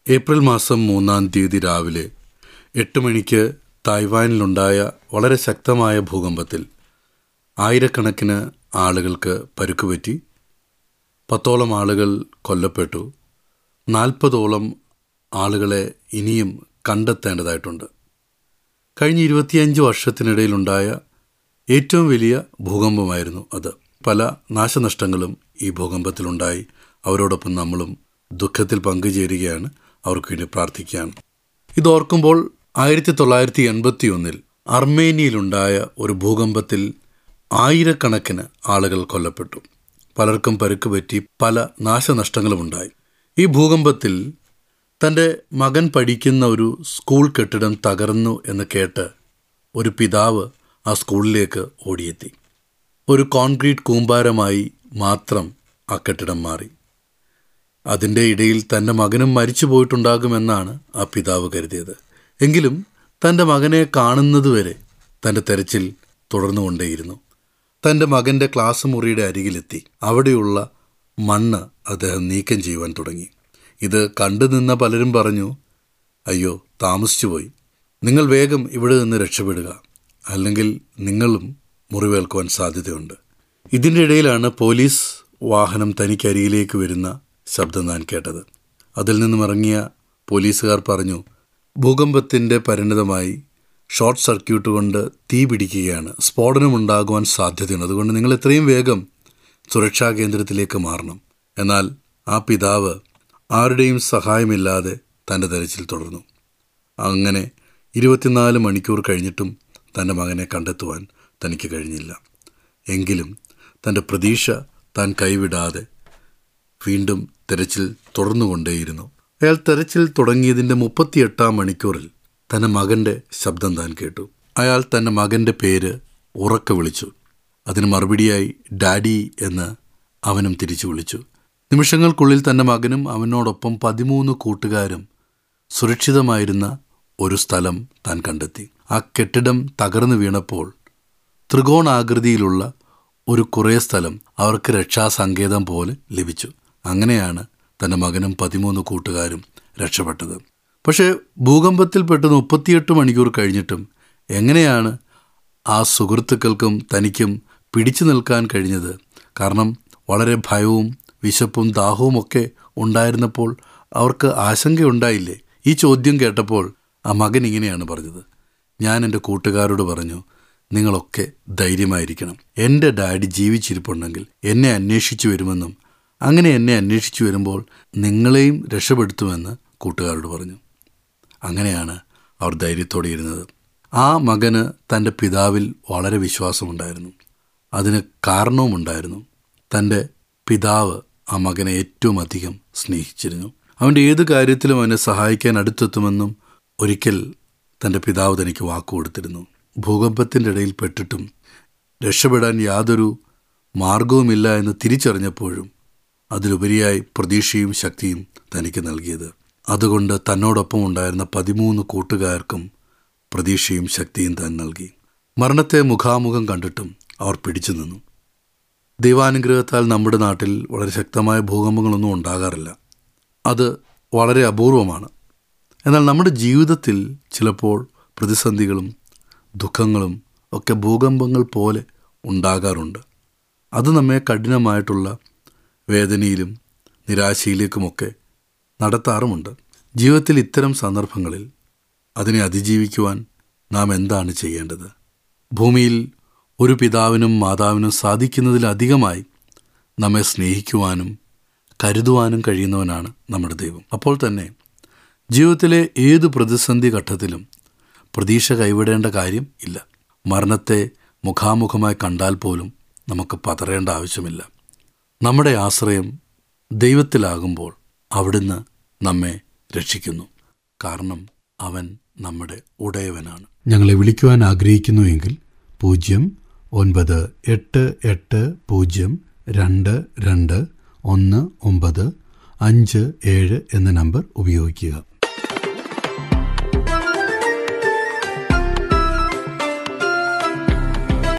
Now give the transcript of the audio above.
April മാസം മൂന്നാം തീയതി രാവിലെ എട്ട് മണിക്ക് തായ്വാനിലുണ്ടായ വളരെ ശക്തമായ ഭൂകമ്പത്തിൽ ആയിരക്കണക്കിന് ആളുകൾക്ക് പരുക്കുപറ്റി പത്തോളം ആളുകൾ കൊല്ലപ്പെട്ടു നാൽപ്പതോളം ആളുകളെ ഇനിയും കണ്ടെത്തേണ്ടതായിട്ടുണ്ട് കഴിഞ്ഞ ഇരുപത്തിയഞ്ച് വർഷത്തിനിടയിലുണ്ടായ ഏറ്റവും വലിയ ഭൂകമ്പമായിരുന്നു അത് പല നാശനഷ്ടങ്ങളും ഈ ഭൂകമ്പത്തിലുണ്ടായി അവരോടൊപ്പം നമ്മളും ദുഃഖത്തിൽ പങ്കുചേരുകയാണ് അവർക്ക് വേണ്ടി പ്രാർത്ഥിക്കുകയാണ് ഇതോർക്കുമ്പോൾ ആയിരത്തി തൊള്ളായിരത്തി എൺപത്തി ഒന്നിൽ അർമേനിയയിലുണ്ടായ ഒരു ഭൂകമ്പത്തിൽ ആയിരക്കണക്കിന് ആളുകൾ കൊല്ലപ്പെട്ടു പലർക്കും പരുക്ക് പറ്റി പല നാശനഷ്ടങ്ങളുമുണ്ടായി ഈ ഭൂകമ്പത്തിൽ തൻ്റെ മകൻ പഠിക്കുന്ന ഒരു സ്കൂൾ കെട്ടിടം തകർന്നു എന്ന് കേട്ട് ഒരു പിതാവ് ആ സ്കൂളിലേക്ക് ഓടിയെത്തി ഒരു കോൺക്രീറ്റ് കൂമ്പാരമായി മാത്രം ആ കെട്ടിടം മാറി അതിൻ്റെ ഇടയിൽ തൻ്റെ മകനും മരിച്ചു പോയിട്ടുണ്ടാകുമെന്നാണ് ആ പിതാവ് കരുതിയത് എങ്കിലും തൻ്റെ മകനെ കാണുന്നതുവരെ തൻ്റെ തെരച്ചിൽ തുടർന്നുകൊണ്ടേയിരുന്നു തൻ്റെ മകൻ്റെ ക്ലാസ് മുറിയുടെ അരികിലെത്തി അവിടെയുള്ള മണ്ണ് അദ്ദേഹം നീക്കം ചെയ്യുവാൻ തുടങ്ങി ഇത് കണ്ടു നിന്ന പലരും പറഞ്ഞു അയ്യോ താമസിച്ചു പോയി നിങ്ങൾ വേഗം ഇവിടെ നിന്ന് രക്ഷപ്പെടുക അല്ലെങ്കിൽ നിങ്ങളും മുറിവേൽക്കുവാൻ സാധ്യതയുണ്ട് ഇതിൻ്റെ ഇടയിലാണ് പോലീസ് വാഹനം തനിക്കരികിലേക്ക് വരുന്ന ശബ്ദം താൻ കേട്ടത് അതിൽ നിന്നും ഇറങ്ങിയ പോലീസുകാർ പറഞ്ഞു ഭൂകമ്പത്തിൻ്റെ പരിണിതമായി ഷോർട്ട് സർക്യൂട്ട് കൊണ്ട് തീ പിടിക്കുകയാണ് സ്ഫോടനമുണ്ടാകുവാൻ സാധ്യതയുണ്ട് അതുകൊണ്ട് നിങ്ങൾ എത്രയും വേഗം സുരക്ഷാ കേന്ദ്രത്തിലേക്ക് മാറണം എന്നാൽ ആ പിതാവ് ആരുടെയും സഹായമില്ലാതെ തൻ്റെ തെരച്ചിൽ തുടർന്നു അങ്ങനെ ഇരുപത്തിനാല് മണിക്കൂർ കഴിഞ്ഞിട്ടും തൻ്റെ മകനെ കണ്ടെത്തുവാൻ തനിക്ക് കഴിഞ്ഞില്ല എങ്കിലും തൻ്റെ പ്രതീക്ഷ താൻ കൈവിടാതെ വീണ്ടും തെരച്ചിൽ തുടർന്നുകൊണ്ടേയിരുന്നു അയാൾ തെരച്ചിൽ തുടങ്ങിയതിൻ്റെ മുപ്പത്തിയെട്ടാം മണിക്കൂറിൽ തൻ്റെ മകൻ്റെ ശബ്ദം താൻ കേട്ടു അയാൾ തൻ്റെ മകൻ്റെ പേര് ഉറക്കെ വിളിച്ചു അതിന് മറുപടിയായി ഡാഡി എന്ന് അവനും തിരിച്ചു വിളിച്ചു നിമിഷങ്ങൾക്കുള്ളിൽ തൻ്റെ മകനും അവനോടൊപ്പം പതിമൂന്ന് കൂട്ടുകാരും സുരക്ഷിതമായിരുന്ന ഒരു സ്ഥലം താൻ കണ്ടെത്തി ആ കെട്ടിടം തകർന്നു വീണപ്പോൾ ത്രികോണാകൃതിയിലുള്ള ഒരു കുറേ സ്ഥലം അവർക്ക് രക്ഷാസങ്കേതം പോലെ ലഭിച്ചു അങ്ങനെയാണ് തൻ്റെ മകനും പതിമൂന്ന് കൂട്ടുകാരും രക്ഷപ്പെട്ടത് പക്ഷേ ഭൂകമ്പത്തിൽപ്പെട്ട് മുപ്പത്തിയെട്ട് മണിക്കൂർ കഴിഞ്ഞിട്ടും എങ്ങനെയാണ് ആ സുഹൃത്തുക്കൾക്കും തനിക്കും പിടിച്ചു നിൽക്കാൻ കഴിഞ്ഞത് കാരണം വളരെ ഭയവും വിശപ്പും ദാഹവും ഒക്കെ ഉണ്ടായിരുന്നപ്പോൾ അവർക്ക് ആശങ്കയുണ്ടായില്ലേ ഈ ചോദ്യം കേട്ടപ്പോൾ ആ മകൻ ഇങ്ങനെയാണ് പറഞ്ഞത് ഞാൻ എൻ്റെ കൂട്ടുകാരോട് പറഞ്ഞു നിങ്ങളൊക്കെ ധൈര്യമായിരിക്കണം എൻ്റെ ഡാഡി ജീവിച്ചിരിപ്പുണ്ടെങ്കിൽ എന്നെ അന്വേഷിച്ചു വരുമെന്നും അങ്ങനെ എന്നെ അന്വേഷിച്ചു വരുമ്പോൾ നിങ്ങളെയും രക്ഷപ്പെടുത്തുമെന്ന് കൂട്ടുകാരോട് പറഞ്ഞു അങ്ങനെയാണ് അവർ ധൈര്യത്തോടെ ഇരുന്നത് ആ മകന് തൻ്റെ പിതാവിൽ വളരെ വിശ്വാസമുണ്ടായിരുന്നു അതിന് കാരണവുമുണ്ടായിരുന്നു തൻ്റെ പിതാവ് ആ മകനെ ഏറ്റവും അധികം സ്നേഹിച്ചിരുന്നു അവൻ്റെ ഏത് കാര്യത്തിലും അവനെ സഹായിക്കാൻ അടുത്തെത്തുമെന്നും ഒരിക്കൽ തൻ്റെ പിതാവ് തനിക്ക് വാക്കു കൊടുത്തിരുന്നു ഭൂകമ്പത്തിൻ്റെ ഇടയിൽ പെട്ടിട്ടും രക്ഷപ്പെടാൻ യാതൊരു മാർഗവുമില്ല എന്ന് തിരിച്ചറിഞ്ഞപ്പോഴും അതിലുപരിയായി പ്രതീക്ഷയും ശക്തിയും തനിക്ക് നൽകിയത് അതുകൊണ്ട് തന്നോടൊപ്പം ഉണ്ടായിരുന്ന പതിമൂന്ന് കൂട്ടുകാർക്കും പ്രതീക്ഷയും ശക്തിയും താൻ നൽകി മരണത്തെ മുഖാമുഖം കണ്ടിട്ടും അവർ പിടിച്ചു നിന്നു ദൈവാനുഗ്രഹത്താൽ നമ്മുടെ നാട്ടിൽ വളരെ ശക്തമായ ഭൂകമ്പങ്ങളൊന്നും ഉണ്ടാകാറില്ല അത് വളരെ അപൂർവമാണ് എന്നാൽ നമ്മുടെ ജീവിതത്തിൽ ചിലപ്പോൾ പ്രതിസന്ധികളും ദുഃഖങ്ങളും ഒക്കെ ഭൂകമ്പങ്ങൾ പോലെ ഉണ്ടാകാറുണ്ട് അത് നമ്മെ കഠിനമായിട്ടുള്ള വേദനയിലും നിരാശയിലേക്കുമൊക്കെ നടത്താറുമുണ്ട് ജീവിതത്തിൽ ഇത്തരം സന്ദർഭങ്ങളിൽ അതിനെ അതിജീവിക്കുവാൻ നാം എന്താണ് ചെയ്യേണ്ടത് ഭൂമിയിൽ ഒരു പിതാവിനും മാതാവിനും സാധിക്കുന്നതിലധികമായി നമ്മെ സ്നേഹിക്കുവാനും കരുതുവാനും കഴിയുന്നവനാണ് നമ്മുടെ ദൈവം അപ്പോൾ തന്നെ ജീവിതത്തിലെ ഏത് പ്രതിസന്ധി ഘട്ടത്തിലും പ്രതീക്ഷ കൈവിടേണ്ട കാര്യം ഇല്ല മരണത്തെ മുഖാമുഖമായി കണ്ടാൽ പോലും നമുക്ക് പതറേണ്ട ആവശ്യമില്ല നമ്മുടെ ആശ്രയം ദൈവത്തിലാകുമ്പോൾ അവിടുന്ന് നമ്മെ രക്ഷിക്കുന്നു കാരണം അവൻ നമ്മുടെ ഉടയവനാണ് ഞങ്ങളെ വിളിക്കുവാൻ ആഗ്രഹിക്കുന്നുവെങ്കിൽ പൂജ്യം ഒൻപത് എട്ട് എട്ട് പൂജ്യം രണ്ട് രണ്ട് ഒന്ന് ഒമ്പത് അഞ്ച് ഏഴ് എന്ന നമ്പർ ഉപയോഗിക്കുക